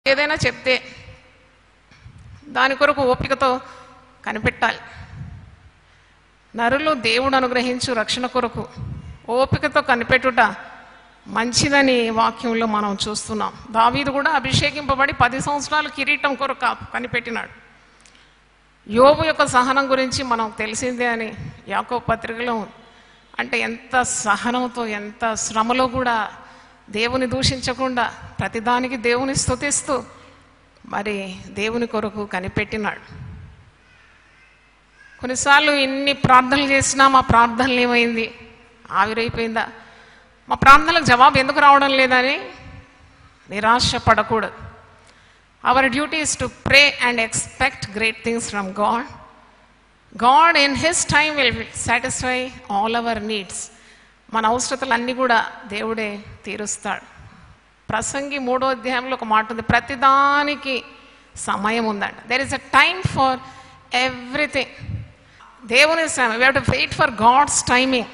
ఏదైనా చెప్తే దాని కొరకు ఓపికతో కనిపెట్టాలి నరులు దేవుడు అనుగ్రహించు రక్షణ కొరకు ఓపికతో కనిపెట్టుట మంచిదని వాక్యంలో మనం చూస్తున్నాం దావీదు కూడా అభిషేకింపబడి పది సంవత్సరాలు కిరీటం కొరకు కా- కనిపెట్టినాడు యోబు యొక్క సహనం గురించి మనం తెలిసిందే అని యాకో పత్రికలో ఉంది. అంటే ఎంత సహనంతో ఎంత శ్రమలో కూడా దేవుని దూషించకుండా ప్రతిదానికి దేవుని స్తుతిస్తూ మరి దేవుని కొరకు కనిపెట్టినాడు కొన్నిసార్లు ఇన్ని ప్రార్థనలు చేసినా మా ప్రార్థనలు ఏమైంది ఆవిరైపోయిందా మా ప్రార్థనలకు జవాబు ఎందుకు రావడం లేదని నిరాశ పడకూడదు our duty is to pray and expect great things from God God in his time will satisfy all our needs మన అవసరతలన్నీ కూడా దేవుడే తీరుస్తాడు ప్రసంగి మూడో అధ్యాయంలో ఒక మాట ఉంది ప్రతిదానికి సమయం ఉందంట there is a time for everything దేవుని సమయం we to wait for God's timing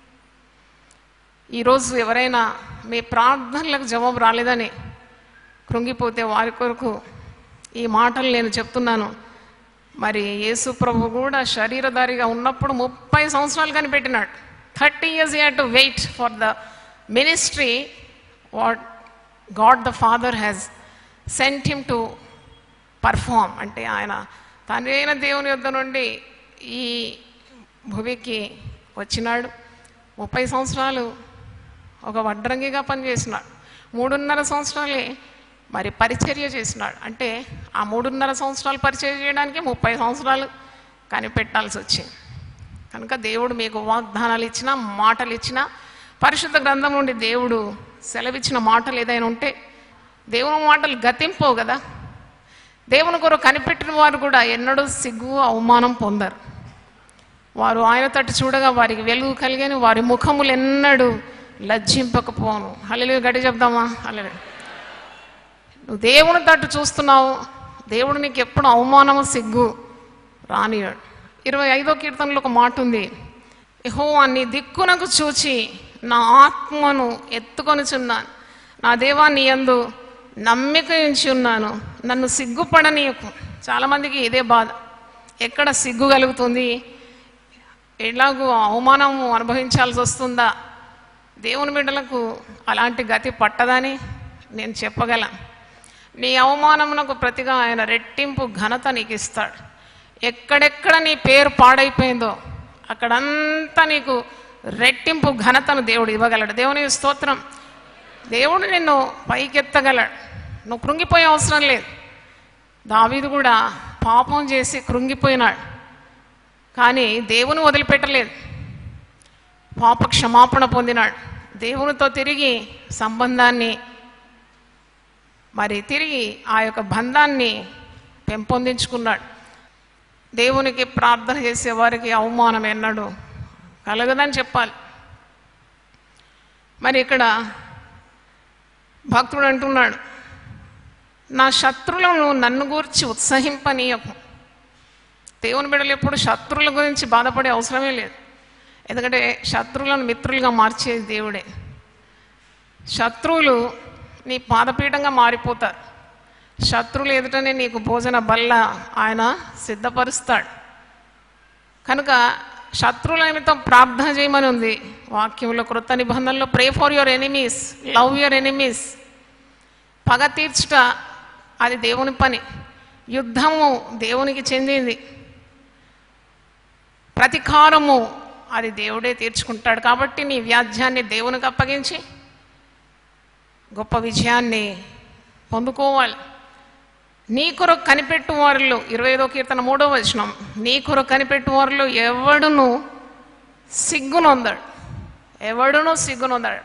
ఈరోజు ఎవరైనా మీ ప్రార్థనలకు జవాబు రాలేదని కృంగిపోతే వారి కొరకు ఈ మాటలు నేను చెప్తున్నాను మరి యేసు ప్రభు కూడా శరీరధారిగా ఉన్నప్పుడు ముప్పై సంవత్సరాలు కనిపెట్టినాడు thirty years you to wait for the ministry what God the father has sent him to perform అంటే ఆయన తండ్రి అయిన దేవుని యొద్ద నుండి ఈ భువికి వచ్చినాడు ముప్పై సంవత్సరాలు ఒక వడ్రంగిగా పనిచేసినాడు మూడున్నర సంవత్సరాలే మరి పరిచర్య చేసినాడు అంటే ఆ మూడున్నర సంవత్సరాలు పరిచర్య చేయడానికి ముప్పై సంవత్సరాలు కనిపెట్టాల్సి వచ్చింది కనుక దేవుడు మీకు వాగ్దానాలు ఇచ్చినా మాటలు ఇచ్చినా పరిశుద్ధ గ్రంథం నుండి దేవుడు సెలవిచ్చిన మాటలు ఏదైనా ఉంటే దేవుని మాటలు గతింపవు కదా దేవుని కొరకు కనిపెట్టిన వారు కూడా ఎన్నడూ సిగ్గు అవమానం పొందరు వారు ఆయన తట్టు చూడగా వారికి వెలుగు కలిగని వారి ముఖములు ఎన్నడూ లజ్జింపకపోను హల్లెలూయా గడి చెప్దామా హల్లెలూయా నువ్వు దేవుని తట్టు చూస్తున్నావు దేవుడు నీకు ఎప్పుడు అవమానము సిగ్గు రానియాడు ఇరవై ఐదో కీర్తనలో ఒక మాట ఉంది యెహోవా నీ దిక్కునకు చూచి నా ఆత్మను ఎత్తుకొనిచున్నాను నా దేవా నీ యందు నమ్మిక ఉంచి ఉన్నాను నన్ను సిగ్గుపడనీయకు చాలామందికి ఇదే బాధ ఎక్కడ సిగ్గు కలుగుతుంది ఎలాగూ అవమానం అనుభవించాల్సి వస్తుందా దేవుని బిడ్డలకు అలాంటి గతి పట్టదని నేను చెప్పగలను నీ అవమానమునకు ప్రతిగా ఆయన రెట్టింపు ఘనత నీకు ఇస్తాడు ఎక్కడెక్కడ నీ పేరు పాడైపోయిందో అక్కడంతా నీకు రెట్టింపు ఘనతను దేవుడు ఇవ్వగలడు దేవుని స్తోత్రం దేవుడు నిన్ను పైకెత్తగలడు నువ్వు కృంగిపోయే అవసరం లేదు దావీదు కూడా పాపం చేసి కృంగిపోయినాడు కానీ దేవుని వదిలిపెట్టలేదు పాప క్షమాపణ పొందినాడు దేవునితో తిరిగి సంబంధాన్ని మరి తిరిగి ఆ యొక్క బంధాన్ని పెంపొందించుకున్నాడు దేవునికి ప్రార్థన చేసే వారికి అవమానం ఎన్నడు కలగదని చెప్పాలి మరి ఇక్కడ భక్తుడు అంటున్నాడు నా శత్రులను నన్ను గూర్చి ఉత్సహింపనీయకు దేవుని బిడ్డలు ఎప్పుడు శత్రువుల గురించి బాధపడే అవసరమే లేదు ఎందుకంటే శత్రువులను మిత్రులుగా మార్చేది దేవుడే శత్రువులు నీ పాదపీఠంగా మారిపోతారు శత్రువులు ఎదుటనే నీకు భోజన బల్ల ఆయన సిద్ధపరుస్తాడు కనుక శత్రువుల నిమిత్తం ప్రార్థన చేయమని ఉంది వాక్యంలో కృత నిబంధనలో pray for your enemies love your enemies పగ తీర్చుట అది దేవుని పని యుద్ధము దేవునికి చెందింది ప్రతీకారము అది దేవుడే తీర్చుకుంటాడు కాబట్టి నీ వ్యాధ్యాన్ని దేవునికి అప్పగించి గొప్ప విజయాన్ని పొందుకోవాలి నీ కొరకు కనిపెట్టు వారిలో ఇరవై ఐదో కీర్తన మూడో వచనం నీ కొరకు కనిపెట్టు వారిలో ఎవడును సిగ్గునొందాడు ఎవడును సిగ్గునొందాడు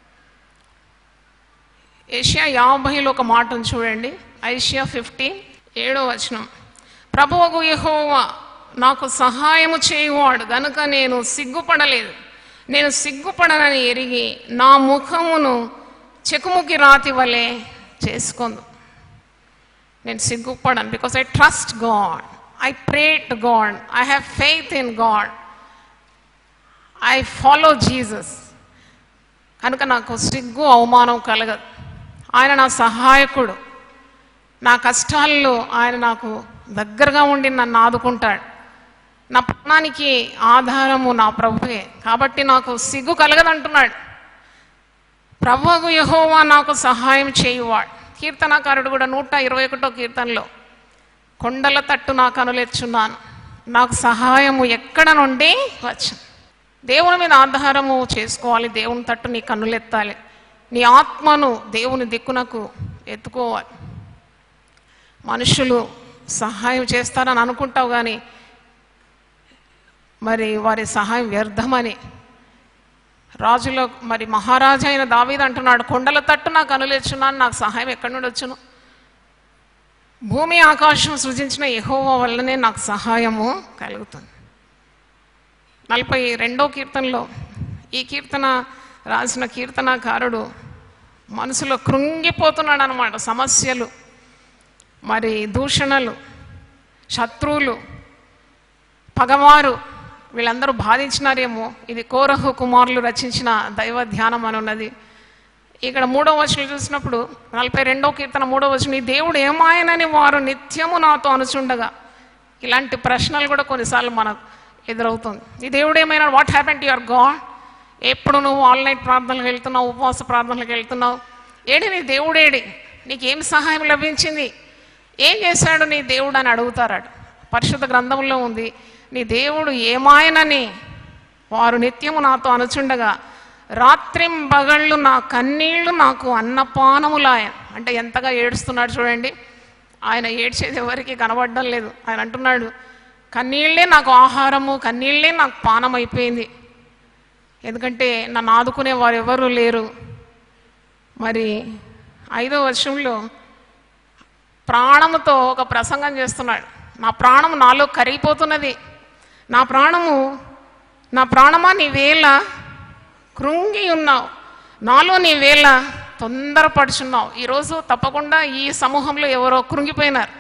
ఏషియా యాభైలో ఒక మాటను చూడండి ఐషియా ఫిఫ్టీన్ ఏడో వచనం ప్రభువకు యెహోవా నాకు సహాయము చేయువాడు గనుక నేను సిగ్గుపడలేదు నేను సిగ్గుపడనని ఎరిగి నా ముఖమును చెకుముకి రాతి వలె చేసుకుందు నేను సిగ్గుపడను because I trust God I pray to God I have faith in God I follow Jesus కనుక నాకు సిగ్గు అవమానం కలగదు ఆయన నా సహాయకుడు నా కష్టాల్లో ఆయన నాకు దగ్గరగా ఉండి నన్ను ఆదుకుంటాడు నా ప్రాణానికి ఆధారము నా ప్రభువే కాబట్టి నాకు సిగ్గు కలగదంటున్నాడు ప్రభువు యహోవా నాకు సహాయం చేయువాడు కీర్తనాకారుడు కూడా నూట ఇరవై ఒకటో కీర్తనలో కొండల తట్టు నా కనులెచ్చున్నాను నాకు సహాయము ఎక్కడ నుండి వచ్చు దేవుని మీద ఆధారము చేసుకోవాలి దేవుని తట్టు నీ కన్నులెత్తాలి నీ ఆత్మను దేవుని దిక్కునకు ఎత్తుకోవాలి మనుషులు సహాయం చేస్తారని అనుకుంటావు కానీ మరి వారి సహాయం వ్యర్థమని రాజులో మరి మహారాజు అయిన దావీదు అంటున్నాడు కొండల తట్టు నాకు అనులేచున్నాను నాకు సహాయం ఎక్కడి నుండి వచ్చును భూమి ఆకాశం సృజించిన యెహోవా వల్లనే నాకు సహాయము కలుగుతుంది నలభై రెండో కీర్తనలో ఈ కీర్తన రాసిన కీర్తనాకారుడు మనసులో కృంగిపోతున్నాడు అనమాట సమస్యలు మరి దూషణలు శత్రువులు పగవారు వీళ్ళందరూ బాధించినారేమో ఇది కోరహు కుమారులు రచించిన దైవ ధ్యానం అని ఉన్నది ఇక్కడ మూడో వచనం చూసినప్పుడు నలభై రెండో కీర్తన మూడో వచనం ఈ దేవుడు ఏమాయనని వారు నిత్యము నాతో అనుచుండగా ఇలాంటి ప్రశ్నలు కూడా కొన్నిసార్లు మనకు ఎదురవుతుంది ఈ దేవుడు ఏమైనా what happen to your God ఎప్పుడు నువ్వు ఆల్ నైట్ ప్రార్థనలకు వెళ్తున్నావు ఉపవాస ప్రార్థనలకు వెళ్తున్నావు ఏడి నీ దేవుడేడి నీకేం సహాయం లభించింది ఏం చేశాడు నీ దేవుడు అని అడుగుతారట పరిశుద్ధ గ్రంథంలో ఉంది నీ దేవుడు ఏమాయనని వారు నిత్యము నాతో అనుచుండగా రాత్రింబగళ్ళు నా కన్నీళ్లు నాకు అన్నపానములాయ అంటే ఎంతగా ఏడుస్తున్నాడు చూడండి ఆయన ఏడ్చేది ఎవరికి కనబడడం లేదు ఆయన అంటున్నాడు కన్నీళ్ళే నాకు ఆహారము కన్నీళ్ళే నాకు పానం అయిపోయింది ఎందుకంటే నన్ను ఆదుకునే వారు ఎవరు లేరు మరి ఐదో వర్షంలో ప్రాణముతో ఒక ప్రసంగం చేస్తున్నాడు నా ప్రాణము నాలో కరిగిపోతున్నది నా ప్రాణము నా ప్రాణమా నీ వేళ కృంగి ఉన్నావు నాలో నీ వేళ తొందరపడుచున్నావు ఈరోజు తప్పకుండా ఈ సమూహంలో ఎవరో కృంగిపోయినారు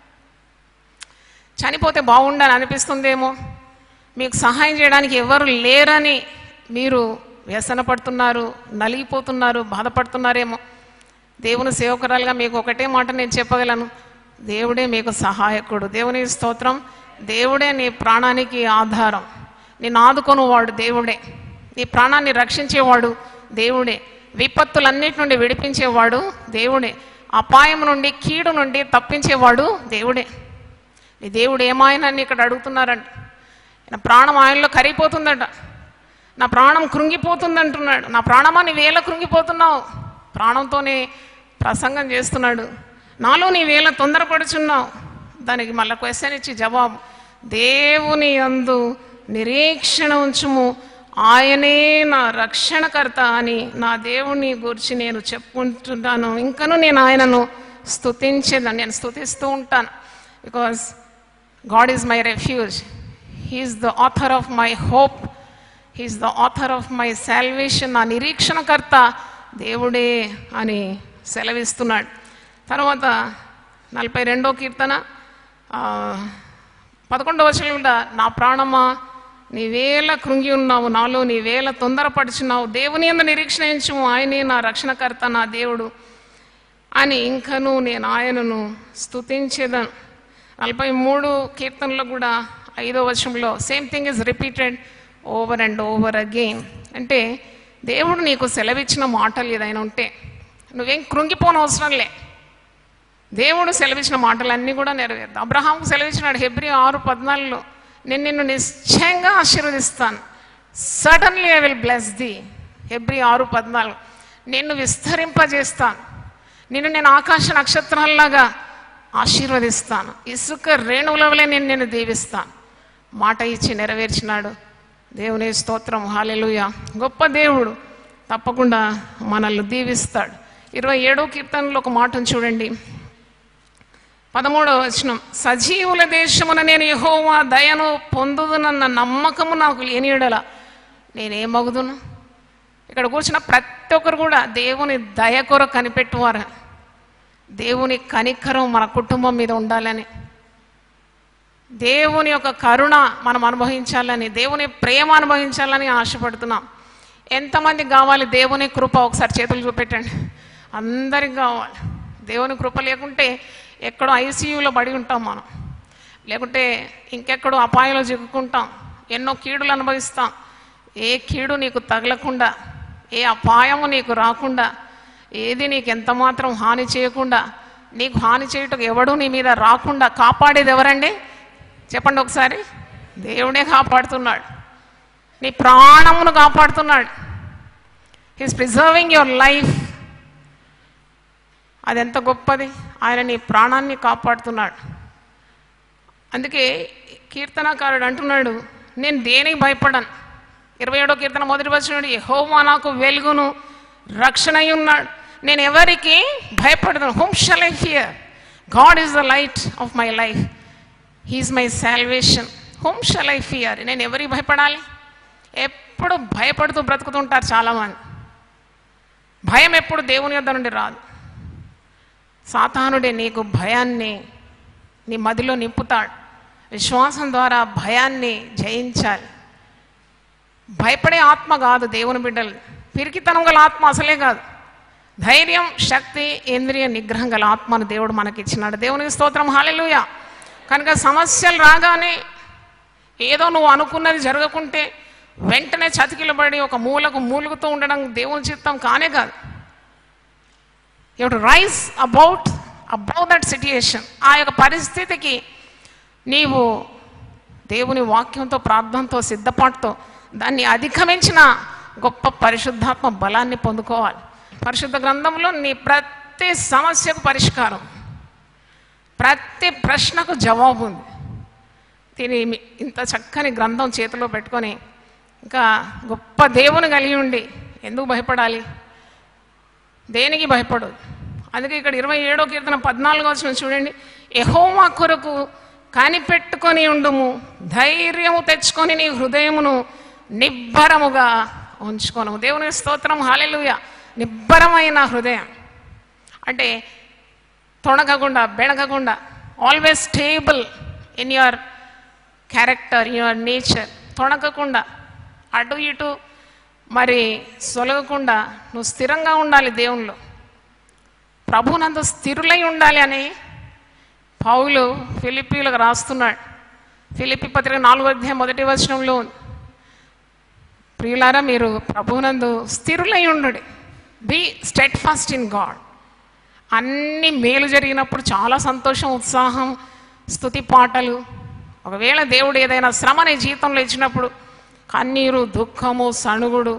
చనిపోతే బాగుండని అనిపిస్తుందేమో మీకు సహాయం చేయడానికి ఎవరు లేరని మీరు వ్యసన పడుతున్నారు నలిగిపోతున్నారు బాధపడుతున్నారేమో దేవుని సేవకురాలుగా మీకు ఒకటే మాట నేను చెప్పగలను దేవుడే మీకు సహాయకుడు దేవుని స్తోత్రం దేవుడే నీ ప్రాణానికి ఆధారం నేను ఆదుకొనువాడు దేవుడే నీ ప్రాణాన్ని రక్షించేవాడు దేవుడే విపత్తులన్నిటి నుండి విడిపించేవాడు దేవుడే అపాయం నుండి కీడు నుండి తప్పించేవాడు దేవుడే నీ దేవుడు ఏమాయనని ఇక్కడ అడుగుతున్నారంట నా ప్రాణం ఆయనలో కరిగిపోతుందట నా ప్రాణం కృంగిపోతుంది అంటున్నాడు నా ప్రాణమా నీ వేళ కృంగిపోతున్నావు ప్రాణంతోనే ప్రసంగం చేస్తున్నాడు నాలో నీ వేళ తొందరపడుచున్నావు దానికి మళ్ళీ క్వశ్చన్ ఇచ్చి జవాబు దేవుని అందు నిరీక్షణ ఉంచుము ఆయనే నా రక్షణకర్త అని నా దేవుని గురించి నేను చెప్పుకుంటున్నాను ఇంకను నేను ఆయనను స్తుతించేదాన్ని నేను స్తుతిస్తూ ఉంటాను because God is my refuge he is the author of my hope he is the author of my salvation నా నిరీక్షణకర్త దేవుడే అని సెలవిస్తున్నాడు తర్వాత నలభై రెండో కీర్తన ఆ, పదకొండవ వచనం కూడా నా ప్రాణమా నీవేళ కృంగి ఉన్నావు నాలో నీవేళ తొందరపడుచున్నావు దేవుని అందు నిరీక్షణించు ఆయనే నా రక్షణకర్త నా దేవుడు అని ఇంకను నేను ఆయనను స్తుతించేదను నలభై మూడు కీర్తనలో కూడా ఐదో వచనంలో same thing is repeated over and over again అంటే దేవుడు నీకు సెలవిచ్చిన మాటలు ఏదైనా ఉంటే నువ్వేం కృంగిపోని అవసరం లే దేవుడు సెలవిచ్చిన మాటలన్నీ కూడా నెరవేరుతాయి అబ్రహాంకు సెలవిచ్చినాడు హెబ్రి ఆరు పద్నాలుగులో నేను నిన్ను నిశ్చయంగా ఆశీర్వదిస్తాను suddenly I will bless the Hebrews ఆరు పద్నాలుగు నిన్ను విస్తరింపజేస్తాను నిన్ను నేను ఆకాశ నక్షత్రాల్లాగా ఆశీర్వదిస్తాను ఇసుక రేణువుల వలె నేను నిన్ను దీవిస్తాను మాట ఇచ్చి నెరవేర్చినాడు దేవుని స్తోత్రం హాలెలుయ గొప్ప దేవుడు తప్పకుండా మనల్ని దీవిస్తాడు ఇరవై ఏడో కీర్తనలో ఒక మాటను చూడండి పదమూడవ వచనం సజీవుల దేశమున నేను యెహోవా దయను పొందుదునన్న నమ్మకము నాకు లేనియడల నేనేమగుదును ఇక్కడ కూర్చున్న ప్రతి ఒక్కరు కూడా దేవుని దయ కొరకు కనిపెట్టువారు దేవుని కనికరం మన కుటుంబం మీద ఉండాలని దేవుని యొక్క కరుణ మనం అనుభవించాలని దేవుని ప్రేమ అనుభవించాలని ఆశపడుతున్నాం ఎంతమంది కావాలి దేవుని కృప ఒకసారి చేతులు చూపెట్టండి అందరికి కావాలి దేవుని కృప లేకుంటే ఎక్కడో ఐసీయూలో పడి ఉంటాం మనం లేకుంటే ఇంకెక్కడో అపాయంలో చిక్కుకుంటాం ఎన్నో కీడులు అనుభవిస్తాం ఏ కీడు నీకు తగలకుండా ఏ అపాయము నీకు రాకుండా ఏది నీకు ఎంత మాత్రం హాని చేయకుండా నీకు హాని చేయుటకు ఎవడు నీ మీద రాకుండా కాపాడేది ఎవరండి చెప్పండి ఒకసారి దేవుడే కాపాడుతున్నాడు నీ ప్రాణమును కాపాడుతున్నాడు హీస్ ప్రిజర్వింగ్ యువర్ లైఫ్ అది ఎంత గొప్పది ఆయన నీ ప్రాణాన్ని కాపాడుతున్నాడు అందుకే కీర్తనకారుడు అంటున్నాడు నేను దేనికి భయపడను ఇరవై ఏడో కీర్తన మొదటి వచ్చినాడు హోమా నాకు వెలుగును రక్షణ అయి ఉన్నాడు నేను ఎవరికి భయపడను whom shall I fear God is the light of my life he is my salvation whom shall I fear నేను ఎవరికి భయపడాలి ఎప్పుడు భయపడుతూ బ్రతుకుతుంటారు చాలామంది భయం ఎప్పుడు దేవుని యొద్ద నుండి రాదు సాతానుడే నీకు భయాన్ని నీ మదిలో నింపుతాడు విశ్వాసం ద్వారా భయాన్ని జయించాలి భయపడే ఆత్మ కాదు దేవుని బిడ్డలు పిరికితనం గల ఆత్మ అసలే కాదు ధైర్యం శక్తి ఇంద్రియ నిగ్రహం గల ఆత్మను దేవుడు మనకిచ్చినాడు దేవునికి స్తోత్రం హాలెలుయ కనుక సమస్యలు రాగానే ఏదో నువ్వు అనుకున్నది జరగకుంటే వెంటనే చతికిలబడి ఒక మూలకు మూలుగుతూ ఉండడం దేవుని చిత్తం కానే కాదు you to rise about about that situation ఆ యొక్క పరిస్థితికి నీవు దేవుని వాక్యంతో ప్రార్థనతో సిద్ధపాటుతో దాన్ని అధిగమించిన గొప్ప పరిశుద్ధాత్మ బలాన్ని పొందుకోవాలి పరిశుద్ధ గ్రంథంలో నీ ప్రతి సమస్యకు పరిష్కారం ప్రతి ప్రశ్నకు జవాబు ఉంది దీని మీ- ఇంత చక్కని గ్రంథం చేతిలో పెట్టుకొని ఇంకా గొప్ప దేవుని కలిగి ఉండి ఎందుకు భయపడాలి దేనికి భయపడు అందుకే ఇక్కడ ఇరవై ఏడో కీర్తన పద్నాలుగో వచ్చిన చూడండి ఎహోవా కొరకు కనిపెట్టుకొని ఉండుము ధైర్యము తెచ్చుకొని నీ హృదయమును నిబ్బరముగా ఉంచుకోను దేవుని స్తోత్రం హాలెలుయ నిబ్బరమైన హృదయం అంటే తొణకకుండా బెణకకుండా always stable in your character your nature తొణకకుండా అటు ఇటు మరి సొలగకుండా నువ్వు స్థిరంగా ఉండాలి దేవునిలో ప్రభునందు స్థిరులై ఉండాలి అని పౌలు ఫిలిప్పీలకు రాస్తున్నాడు ఫిలిప్పి పత్రిక నాలుగో అధ్యాయం మొదటి వచనంలో ఉంది ప్రియులారా మీరు ప్రభునందు స్థిరులై ఉండు be steadfast in God అన్ని మేలు జరిగినప్పుడు చాలా సంతోషం ఉత్సాహం స్తుతి పాటలు ఒకవేళ దేవుడు ఏదైనా శ్రమ నీ జీవితంలో ఇచ్చినప్పుడు కన్నీరు దుఃఖము సణుగుడు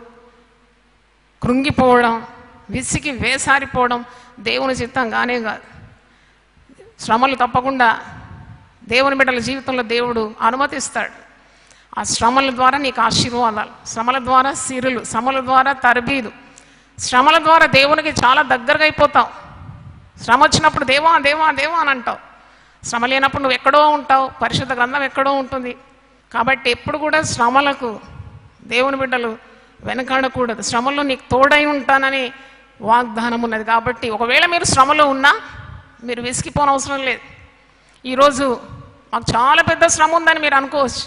కృంగిపోవడం విసికి వేసారిపోవడం దేవుని చిత్తం కానే కాదు శ్రమలు తప్పకుండా దేవుని బిడ్డల జీవితంలో దేవుడు అనుమతిస్తాడు ఆ శ్రమల ద్వారా నీకు ఆశీర్వాదాలు శ్రమల ద్వారా సిరులు శ్రమల ద్వారా తరబీదు శ్రమల ద్వారా దేవునికి చాలా దగ్గరగా అయిపోతావు శ్రమ వచ్చినప్పుడు దేవా దేవా దేవా అని అంటావు శ్రమ లేనప్పుడు నువ్వు ఎక్కడో ఉంటావు పరిశుద్ధ గ్రంథం ఎక్కడో ఉంటుంది కాబట్టి ఎప్పుడు కూడా శ్రమలకు దేవుని బిడ్డలు వెనకాడకూడదు శ్రమలో నీకు తోడై ఉంటానని వాగ్దానం ఉన్నది కాబట్టి ఒకవేళ మీరు శ్రమలో ఉన్నా మీరు విసిగిపోనవసరం లేదు ఈరోజు మాకు చాలా పెద్ద శ్రమ ఉందని మీరు అనుకోవచ్చు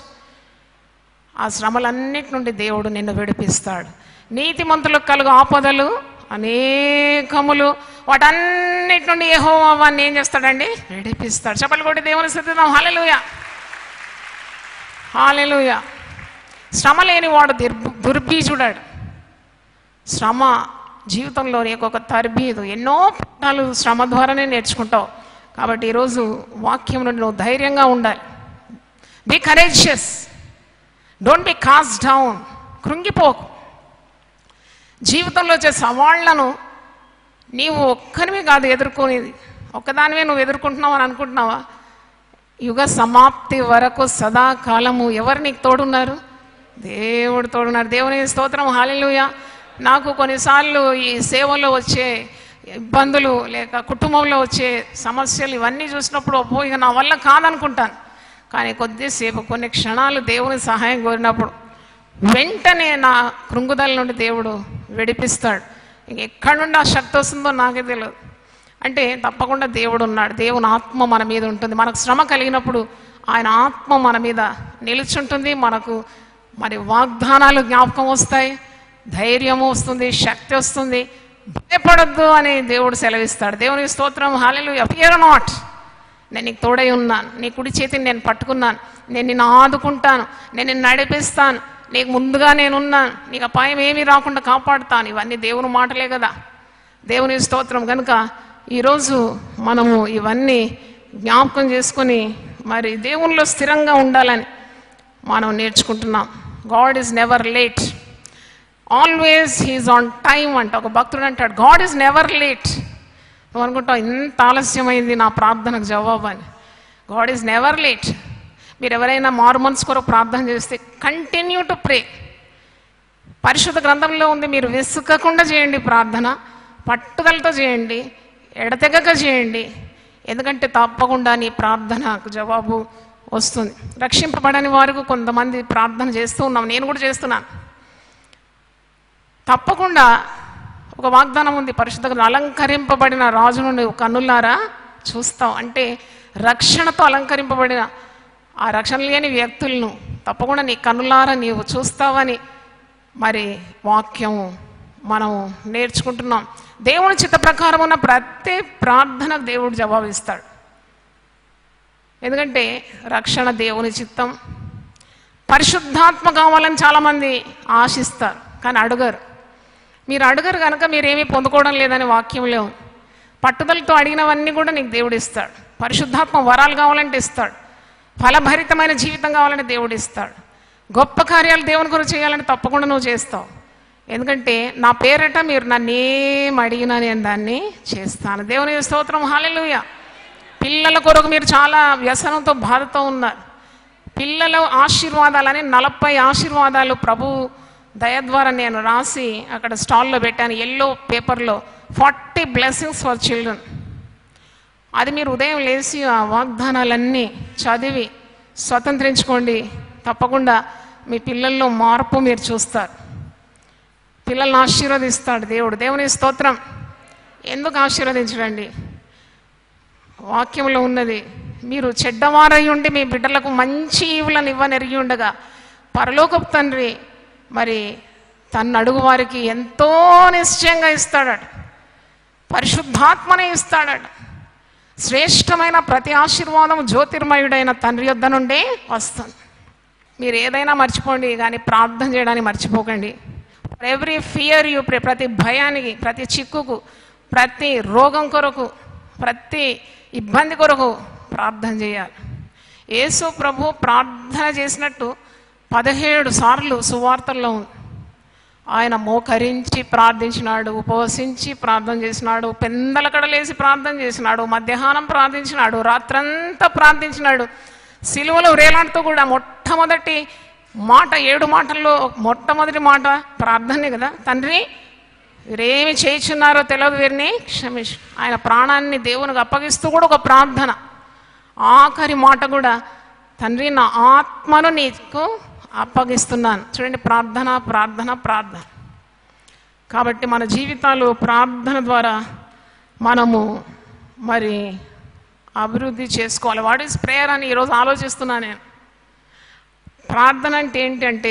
ఆ శ్రమలన్నిటి నుండి దేవుడు నిన్ను విడిపిస్తాడు నీతిమంతులకు కలుగు ఆపదలు అనేకములు వాటన్నిటి నుండి ఏహో వాడిని ఏం చేస్తాడండి విడిపిస్తాడు చెప్పలు కొట్టి దేవుని స్థితిద్దాం హాలెలుయ హాలెలుయ శ్రమ లేని వాడు దుర్బ దుర్బీజుడాడు శ్రమ జీవితంలో నీకు ఒక తర్బీదు ఎన్నో పాఠాలు శ్రమ ద్వారానే నేర్చుకుంటావు కాబట్టి ఈరోజు వాక్యం నుండి నువ్వు ధైర్యంగా ఉండాలి be courageous don't be cast down కృంగిపోకు జీవితంలో వచ్చే సవాళ్లను నీవు ఒక్కనివి కాదు ఎదుర్కొనేది ఒక్కదానివే నువ్వు ఎదుర్కొంటున్నావు అని అనుకుంటున్నావా యుగ సమాప్తి వరకు సదాకాలము ఎవరు నీకు తోడున్నారు దేవుడు తోడున్నారు దేవుని స్తోత్రం హాలిలుయ నాకు కొన్నిసార్లు ఈ సేవలో వచ్చే ఇబ్బందులు లేక కుటుంబంలో వచ్చే సమస్యలు ఇవన్నీ చూసినప్పుడు అబ్బో ఇక నా వల్ల కాదనుకుంటాను కానీ కొద్దిసేపు కొన్ని క్షణాలు దేవుని సహాయం కోరినప్పుడు వెంటనే నా కృంగుదల నుండి దేవుడు విడిపిస్తాడు ఇంక ఎక్కడి నుండి ఆ శక్తి వస్తుందో నాకే తెలియదు అంటే తప్పకుండా దేవుడు ఉన్నాడు దేవుని ఆత్మ మన మీద ఉంటుంది మనకు శ్రమ కలిగినప్పుడు ఆయన ఆత్మ మన మీద నిలుచుంటుంది మనకు మరి వాగ్దానాలు జ్ఞాపకం వస్తాయి ధైర్యము వస్తుంది శక్తి వస్తుంది భయపడొద్దు అని దేవుడు సెలవిస్తాడు దేవుని స్తోత్రం హాలెలు ఫియర్ నాట్ నేను నీకు తోడై ఉన్నాను నీ కుడి చేతిని నేను పట్టుకున్నాను నేను నిన్ను ఆదుకుంటాను నేను నిన్ను నడిపిస్తాను నీకు ముందుగా నేనున్నాను నీకు అపాయం ఏమీ రాకుండా కాపాడుతాను ఇవన్నీ దేవుని మాటలే కదా దేవుని స్తోత్రం కనుక ఈరోజు మనము ఇవన్నీ జ్ఞాపకం చేసుకొని మరి దేవునిలో స్థిరంగా ఉండాలని మనం నేర్చుకుంటున్నాం God is never late always he's on time అంట ఒక భక్తుడు అంటాడు గాడ్ ఈజ్ నెవర్ లేట్ నువ్వు అనుకుంటావు ఇంత ఆలస్యమైంది నా ప్రార్థనకు జవాబు అని గాడ్ ఈజ్ నెవర్ లేట్ మీరు ఎవరైనా మారుమన్స్ కొరకు ప్రార్థన చేస్తే కంటిన్యూ టు ప్రే పరిశుద్ధ గ్రంథంలో ఉంది మీరు విసుకకుండా చేయండి ప్రార్థన పట్టుదలతో చేయండి ఎడతెగక చేయండి ఎందుకంటే తప్పకుండా నీ ప్రార్థనకు జవాబు వస్తుంది రక్షింపబడని వారికి కొంతమంది ప్రార్థన చేస్తూ ఉన్నాం నేను కూడా చేస్తున్నాను తప్పకుండా ఒక వాగ్దానం ఉంది పరిశుద్ధ గ్రంథం, అలంకరింపబడిన రాజును నువ్వు కన్నులారా చూస్తావు అంటే రక్షణతో అలంకరింపబడిన ఆ రక్షణ లేని వ్యక్తులను తప్పకుండా నీ కన్నులారా నీవు చూస్తావని మరి వాక్యము మనం నేర్చుకుంటున్నాం దేవుని చిత్త ప్రకారం ఉన్న ప్రతి ప్రార్థనకు దేవుడు జవాబిస్తాడు ఎందుకంటే రక్షణ దేవుని చిత్తం పరిశుద్ధాత్మ కావాలని చాలామంది ఆశిస్తారు కానీ అడగరు మీరు అడగరు కనుక మీరేమీ పొందుకోవడం లేదని వాక్యంలో ఉంది. పట్టుదలతో అడిగినవన్నీ కూడా నీకు దేవుడు ఇస్తాడు పరిశుద్ధాత్మ వరాలు కావాలంటే ఇస్తాడు ఫలభరితమైన జీవితం కావాలంటే దేవుడు ఇస్తాడు గొప్ప కార్యాలు దేవుని కొరకు చేయాలంటే తప్పకుండా నువ్వు చేస్తావు ఎందుకంటే నా పేరట మీరు నన్ను ఏం అడిగినా నేను దాన్ని చేస్తాను దేవుని స్తోత్రం హాలెలుయ పిల్లల కొరకు మీరు చాలా వ్యసనంతో బాధతో ఉన్నారు పిల్లల ఆశీర్వాదాలని నలభై ఆశీర్వాదాలు ప్రభు దయ ద్వారా నేను రాసి అక్కడ స్టాల్లో పెట్టాను ఎల్లో పేపర్లో ఫార్టీ బ్లెస్సింగ్స్ ఫర్ చిల్డ్రన్ అది మీరు ఉదయం లేచి ఆ వాగ్దానాలన్నీ చదివి స్వతంత్రించుకోండి తప్పకుండా మీ పిల్లల్లో మార్పు మీరు చూస్తారు పిల్లల్ని ఆశీర్వదిస్తాడు దేవుడు దేవుని స్తోత్రం ఎందుకు ఆశీర్వదించడండి వాక్యంలో ఉన్నది మీరు చెడ్డవారై ఉండి మీ బిడ్డలకు మంచి ఈవులను ఇవ్వనెరిగి ఉండగా పరలోకపు తండ్రి మరి తన్ను అడుగు వారికి ఎంతో నిశ్చయంగా ఇస్తాడట పరిశుద్ధాత్మనే ఇస్తాడట శ్రేష్టమైన ప్రతి ఆశీర్వాదం జ్యోతిర్మయుడైన తండ్రి యొద్ద నుండే వస్తుంది మీరు ఏదైనా మర్చిపోండి కానీ ప్రార్థన చేయడానికి మర్చిపోకండి ఎవ్రీ ఫియర్ యూ ప్రే ప్రతి భయానికి ప్రతి చిక్కుకు ప్రతి రోగం కొరకు ప్రతి ఇబ్బంది కొరకు ప్రార్థన చేయాలి యేసు ప్రభు ప్రార్థన చేసినట్టు పదిహేడు సార్లు సువార్తల్లో ఉంది ఆయన మోకరించి ప్రార్థించినాడు ఉపవసించి ప్రార్థన చేసినాడు పెందల కడలేసి ప్రార్థన చేసినాడు మధ్యాహ్నం ప్రార్థించినాడు రాత్రంతా ప్రార్థించినాడు సిలువలో వేలాడుతూ కూడా మొట్టమొదటి మాట ఏడు మాటల్లో మొట్టమొదటి మాట ప్రార్థనే కదా తండ్రి వీరేమి చేయించున్నారో తెలియదు వీరిని క్షమించు ఆయన ప్రాణాన్ని దేవునికి అప్పగిస్తూ కూడా ఒక ప్రార్థన ఆఖరి మాట కూడా తండ్రి నా ఆత్మను నీకు అప్పగిస్తున్నాను చూడండి ప్రార్థన ప్రార్థన ప్రార్థన కాబట్టి మన జీవితాలు ప్రార్థన ద్వారా మనము మరి అభివృద్ధి చేసుకోవాలి వాట్ ఈస్ ప్రేయర్ అని ఈరోజు ఆలోచిస్తున్నాను నేను ప్రార్థన అంటే ఏంటంటే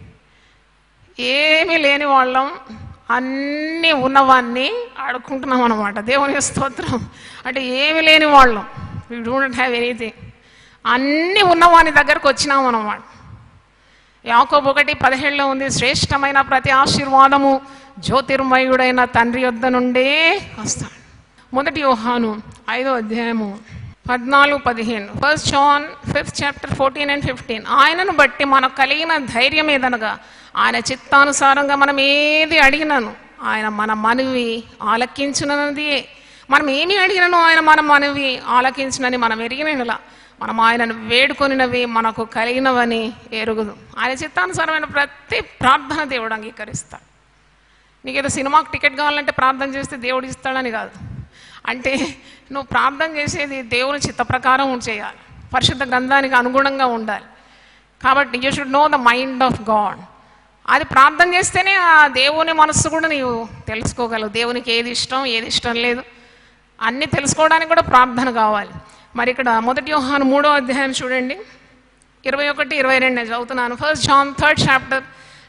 ఏమీ లేని వాళ్ళం అన్నీ ఉన్నవాన్ని ఆడుకుంటున్నాం అనమాట దేవుని స్తోత్రం అంటే ఏమి లేని వాళ్ళం వీ డోంట్ హ్యావ్ ఎనీథింగ్ అన్నీ ఉన్నవాని దగ్గరకు వచ్చినాం అనమాట యాకోబు ఒకటి పదిహేడులో ఉంది శ్రేష్టమైన ప్రతి ఆశీర్వాదము జ్యోతిర్మయుడైన తండ్రి యొద్ద నుండే వస్తాడు మొదటి యోహాను ఐదో అధ్యాయము పద్నాలుగు పదిహేను first John fifth chapter fourteen and fifteen ఆయనను బట్టి మనకు కలిగిన ధైర్యం ఏదనగా ఆయన చిత్తానుసారంగా మనం ఏది అడిగినాను ఆయన మన మనవి ఆలకించినది మనం ఏమి అడిగినను ఆయన మన మనవి ఆలకించినని మనం ఎరిగినలా మనం ఆయనను వేడుకొనినవి మనకు కలిగినవని ఎరుగుదు ఆయన చిత్తానుసారమైన ప్రతి ప్రార్థన దేవుడు అంగీకరిస్తాడు నీకేదో సినిమాకి టికెట్ కావాలంటే ప్రార్థన చేస్తే దేవుడు ఇస్తాడని కాదు అంటే నువ్వు ప్రార్థన చేసేది దేవుని చిత్త ప్రకారం చేయాలి పరిశుద్ధ గ్రంథానికి అనుగుణంగా ఉండాలి కాబట్టి you should know the mind of God అది ప్రార్థన చేస్తేనే ఆ దేవుని మనస్సు కూడా నీవు తెలుసుకోగలవు దేవునికి ఏది ఇష్టం ఏది ఇష్టం లేదు అన్నీ తెలుసుకోవడానికి కూడా ప్రార్థన కావాలి మరి ఇక్కడ మొదటి యోహాను మూడో అధ్యాయం చూడండి ఇరవై ఒకటి ఇరవై రెండు నేను చదువుతున్నాను first John third chapter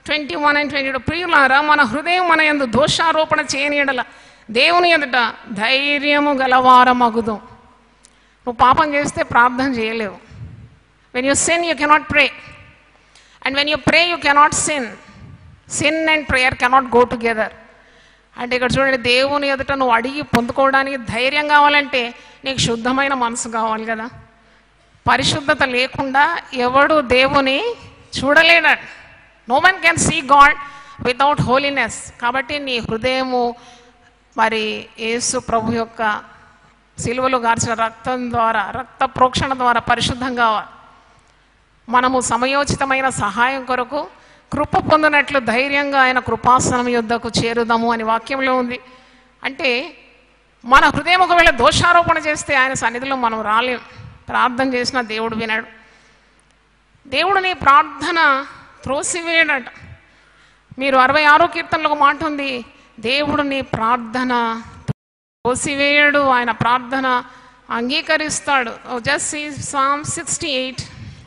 twenty one and twenty two ప్రియులారా మన హృదయం మన ఎందు దోషారోపణ చేయనీయడల దేవుని ఎదుట ధైర్యము గలవారమగుదాం నువ్వు పాపం చేస్తే ప్రార్థన చేయలేవు when you sin you cannot pray and when you pray you cannot sin sin and prayer cannot go together అంటే ఇక్కడ చూడండి దేవుని ఎదుట నువ్వు అడిగి పొందుకోవడానికి ధైర్యం కావాలంటే నీకు శుద్ధమైన మనసు కావాలి కదా పరిశుద్ధత లేకుండా ఎవడు దేవుని చూడలేడు no one can see God without holiness కాబట్టి నీ హృదయము మరి యేసు ప్రభు యొక్క సిలువలో గార్చిన రక్తం ద్వారా రక్త ప్రోక్షణ ద్వారా పరిశుద్ధం కావాలి మనము సమయోచితమైన సహాయం కొరకు కృప పొందినట్లు ధైర్యంగా ఆయన కృపాసనం యుద్ధకు చేరుదాము అని వాక్యంలో ఉంది అంటే మన హృదయం ఒకవేళ దోషారోపణ చేస్తే ఆయన సన్నిధిలో మనం రాలేం ప్రార్థన చేసిన దేవుడు వినాడు దేవుడు నీ ప్రార్థన త్రోసివేయడట మీరు అరవై ఆరో కీర్తనలో ఒక మాట ఉంది దేవుడు నీ ప్రార్థన త్రోసివేయడు ఆయన ప్రార్థన అంగీకరిస్తాడు జస్ట్ సామ్ సిక్స్టీ ఎయిట్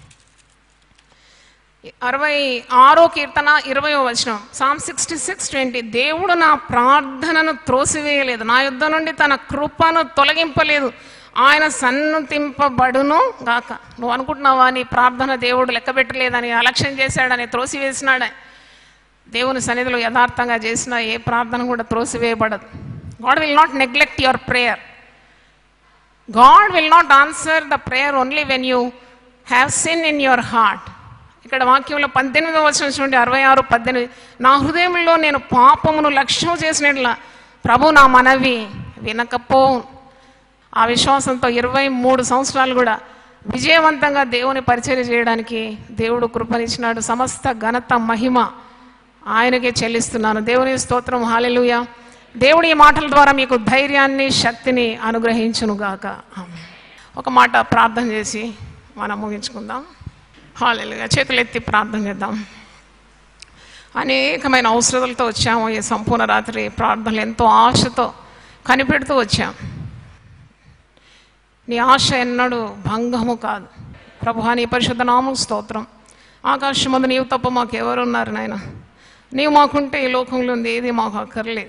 అరవై ఆరో కీర్తన ఇరవయో వచనం సామ్ సిక్స్టీ సిక్స్ ట్వంటీ దేవుడు నా ప్రార్థనను త్రోసివేయలేదు నా యుద్ధ నుండి తన కృపను తొలగింపలేదు ఆయన సన్నతింపబడును గాక నువ్వు అనుకుంటున్నావా నీ ప్రార్థన దేవుడు లెక్క పెట్టలేదని అలక్ష్యం చేశాడని త్రోసివేసినాడని దేవుని సన్నిధిలో యథార్థంగా చేసిన ఏ ప్రార్థన కూడా త్రోసివేయబడదు God will not neglect your prayer God will not answer the prayer only when you have sin in your heart ఇక్కడ వాక్యంలో పద్దెనిమిదవ వచనం చూడండి అరవై ఆరు పద్దెనిమిది నా హృదయంలో నేను పాపమును లక్ష్యం చేసినట్ల ప్రభు నా మనవి వినకపో ఆ విశ్వాసంతో ఇరవై మూడు సంవత్సరాలు కూడా విజయవంతంగా దేవుని పరిచర్య చేయడానికి దేవుడు కృపనిచ్చినాడు సమస్త ఘనత మహిమ ఆయనకే చెల్లిస్తున్నాను దేవుని స్తోత్రం హాలెలుయ దేవుడి ఈ మాటల ద్వారా మీకు ధైర్యాన్ని శక్తిని అనుగ్రహించునుగాక ఆమేన్. ఒక మాట ప్రార్థన చేసి మనం ముగించుకుందాం హాలెలుగా చేతులు ఎత్తి ప్రార్థన చేద్దాం అనేకమైన అవసరాలతో వచ్చాము ఈ సంపూర్ణ రాత్రి ప్రార్థనలు ఎంతో ఆశతో కనిపెడుతూ వచ్చాం నీ ఆశ ఎన్నడూ భంగము కాదు ప్రభు నీ పరిశుద్ధ నామం స్తోత్రం ఆకాశమందు నీవు తప్ప మాకు ఎవరున్నారు నాయన నీవు మాకుంటే ఈ లోకంలో ఉంది ఏది మాకు అక్కర్లేదు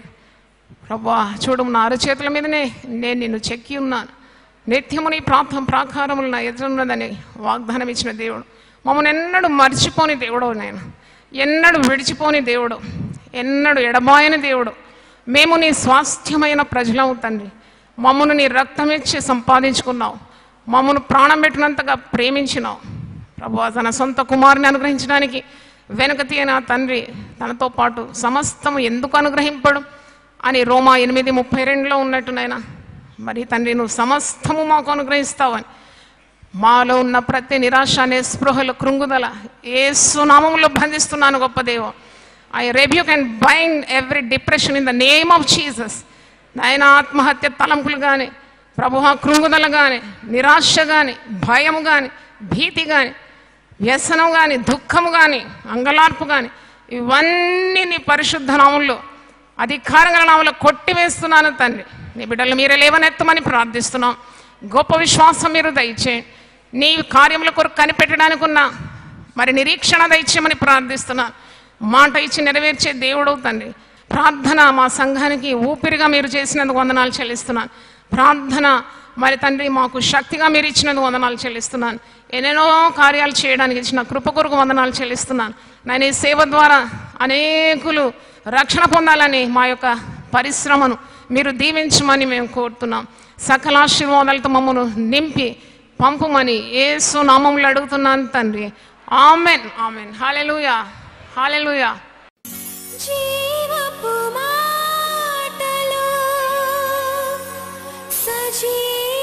ప్రభా చూడు నా అరచేతుల మీదనే నేను నిన్ను చెక్కి ఉన్నాను నిత్యము నీ ప్రాంతం ప్రాకారములు నా ఎదురున్నదని వాగ్దానం ఇచ్చిన దేవుడు మమ్మల్ని ఎన్నడూ మర్చిపోని దేవుడు నేను ఎన్నడూ విడిచిపోని దేవుడు ఎన్నడూ ఎడబాయని దేవుడు మేము నీ స్వాస్థ్యమైన ప్రజలము తండ్రి మమ్మను నీ రక్తం ఇచ్చి సంపాదించుకున్నావు మమ్మను ప్రాణం పెట్టినంతగా ప్రేమించినావు ప్రభు తన సొంత కుమారుని అనుగ్రహించడానికి వెనుక తీయన తండ్రి తనతో పాటు సమస్తము ఎందుకు అనుగ్రహింపడు అని రోమా ఎనిమిది ముప్పై రెండులో ఉన్నట్టునైనా మరి తండ్రి నువ్వు సమస్తము మాకు అనుగ్రహిస్తావని మాలో ఉన్న ప్రతి నిరాశ అనే స్పృహలు కృంగుదల ఏ సునామంలో బంధిస్తున్నాను గొప్ప దేవం I rebuke and bind every depression in the name of Jesus నాయన ఆత్మహత్య తలంపులు కానీ ప్రభు కృంగుదల కానీ నిరాశ కానీ భయం కానీ భీతి కానీ వ్యసనం కానీ దుఃఖము కానీ అంగలార్పు కానీ ఇవన్నీ నీ పరిశుద్ధ నామంలో అధికారంగా నామంలో కొట్టివేస్తున్నాను తండ్రి నీ బిడ్డలు మీరే లేవనెత్తమని ప్రార్థిస్తున్నాం గొప్ప విశ్వాసం మీరు దయచేయండి నీ కార్యముల కొరకు కనిపెట్టడానికి ఉన్న మరి నిరీక్షణ దయచేయమని ప్రార్థిస్తున్నాను మాట ఇచ్చి నెరవేర్చే దేవుడు తండ్రి ప్రార్థన మా సంఘానికి ఊపిరిగా మీరు చేసినందుకు వందనాలు చెల్లిస్తున్నాను ప్రార్థన మరి తండ్రి మాకు శక్తిగా మీరు ఇచ్చినందుకు వందనాలు చెల్లిస్తున్నాను ఎన్నెన్నో కార్యాలు చేయడానికి ఇచ్చిన కృప కొరకు వందనాలు చెల్లిస్తున్నాను నేను ఈ సేవ ద్వారా అనేకులు రక్షణ పొందాలని మా యొక్క పరిశ్రమను మీరు దీవించమని మేము కోరుతున్నాం సకల ఆశీర్వాదాలతో మమ్మను నింపి పంపుమని ఏసు నామంలో అడుగుతున్నాను తండ్రి ఆమెన్ ఆమెన్ హాలెలుయా హాలెలుయా జీవపు మాటలు సజీవ